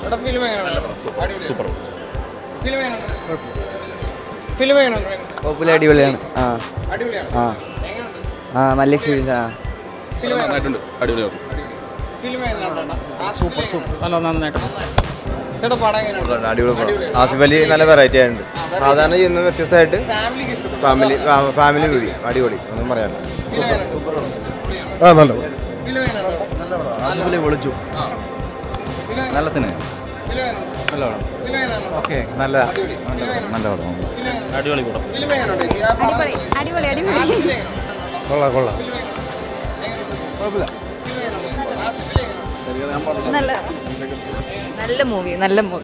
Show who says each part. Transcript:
Speaker 1: ഇവിടെ ഫിലിം എങ്ങനെയുണ്ട് super film എങ്ങനെയുണ്ട് ഫിലിം എങ്ങനെയുണ്ട്
Speaker 2: കുഴപ്പമില്ല അടിപൊളിയാണ് ആ
Speaker 1: അടിപൊളിയാണ്
Speaker 2: ആ
Speaker 1: എങ്ങനെയുണ്ട്
Speaker 2: ആ നല്ല എക്സ്പീരിയൻസ് ആ
Speaker 1: ഫിലിം
Speaker 3: നന്നായിട്ടുണ്ട് അടിപൊളിയാണ്
Speaker 1: ഫിലിം എങ്ങനെയുണ്ട് സൂപ്പർ സൂപ്പർ നല്ല നന്നായിട്ടുണ്ട് ചേട്ടാ പടം എങ്ങനെയുണ്ട്
Speaker 4: അടിപൊളി പടം ആസിഫ് അലി നല്ല വെറൈറ്റി ആയിട്ടുണ്ട് സാധാരണ ചെയ്യുന്ന വ്യത്യസ്തമായിട്ട്
Speaker 1: ഫാമിലിക്ക് ഇഷ്ടപ്പെട്ടു
Speaker 4: ഫാമിലി ഫാമിലി മൂവി അടിപൊളി ഒന്നും പറയാനില്ല
Speaker 1: ഫിലിം എങ്ങനെയുണ്ട്
Speaker 4: ആ നല്ല
Speaker 1: ഫിലിം എങ്ങനെയുണ്ട്
Speaker 4: ആസിഫ് അലി വിളിച്ചു
Speaker 1: ഫിലിം
Speaker 4: നല്ല സിനിമ
Speaker 1: ഫിലിം എങ്ങനെയുണ്ട്
Speaker 4: നല്ല പടം
Speaker 1: ഫിലിം എങ്ങനെയുണ്ട്
Speaker 4: ഓക്കെ നല്ല
Speaker 1: അടിപൊളി ഫിലിം എങ്ങനെയുണ്ട്
Speaker 4: നല്ല പടം
Speaker 1: ഫിലിം എങ്ങനെയുണ്ട്
Speaker 3: അടിപൊളി കൂടെ
Speaker 1: ഫിലിം എങ്ങനെയുണ്ട് ആ പടം
Speaker 5: അടിപൊളി അടിപൊളി
Speaker 1: ഫിലിം എങ്ങനെയുണ്ട്
Speaker 4: കൊള്ളാം കൊള്ളാം
Speaker 1: ഫിലിം എങ്ങനെയുണ്ട്
Speaker 4: കുഴപ്പമില്ല
Speaker 1: ഫിലിം എങ്ങനെയുണ്ട് ആ ഫിലിം എങ്ങനെയുണ്ട്
Speaker 5: നല്ല നല്ല മൂവി നല്ല മൂവി